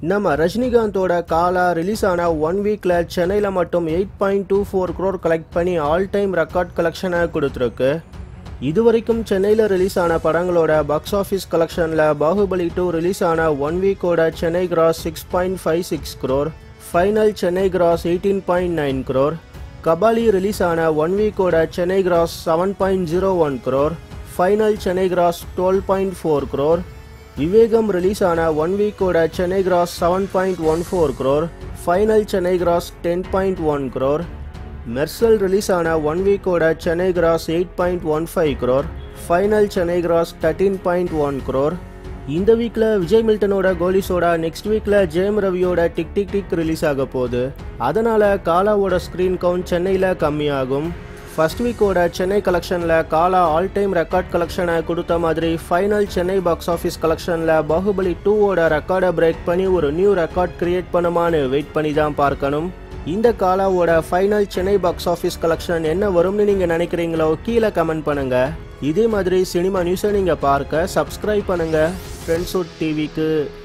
நம்ம ரஜினிகாந்தோட காலா ரிலீஸ் ஆன ஒன் வீக்ல சென்னையில் மட்டும் eight point two four crore collect பண்ணி ஆல் டைம் ரெக்கார்ட் கலெக்ஷனை கொடுத்துருக்கு இதுவரைக்கும் சென்னையில் ரிலீஸ் ஆன படங்களோட பாக்ஸ் ஆஃபீஸ் கலெக்ஷனில் பாகுபலி டூ ரிலீஸ் ஆன ஒன் வீக்கோட Chennai gross six point five six crore final Chennai gross eighteen point nine crore Kabali release ஆன ஒன் வீக்கோட Chennai gross seven point zero one crore final Chennai gross twelve point four crore Vivegam release ஆன ஒன் வீக்கோட Chennai gross seven point one four crore final Chennai gross ten point one crore Mersal release ஆன one வீக்கோட Chennai gross eight point one five crore final Chennai gross thirteen point one crore இந்த வீக்கில் விஜய் மில்டனோட கோலிஸோட next வீக்கில் ஜெயம் ரவியோட டிக் டிக் டிக் ரிலீஸ் ஆக போகுது அதனால் காலாவோட ஸ்க்ரீன் கவுண்ட் சென்னையில் கம்மியாகும் ஃபர்ஸ்ட் வீக்கோட சென்னை கலெக்ஷனில் காலா ஆல் டைம் ரெக்கார்ட் கலெக்ஷனை கொடுத்த மாதிரி ஃபைனல் சென்னை பாக்ஸ் ஆஃபீஸ் கலெக்ஷனில் பாகுபலி டூவோட ரெக்கார்டை பிரேக் பண்ணி ஒரு நியூ ரெக்கார்ட் கிரியேட் பண்ணுமான்னு வெயிட் பண்ணி தான் பார்க்கணும் இந்த காலாவோட final Chennai box office collection என்ன வரும்னு நீங்கள் நினைக்கிறீங்களோ கீழே கமெண்ட் பண்ணுங்க இதே மாதிரி சினிமா நியூஸை நீங்கள் பார்க்க சப்ஸ்கிரைப் பண்ணுங்க ஃப்ரெண்ட்ஸுட் டிவிக்கு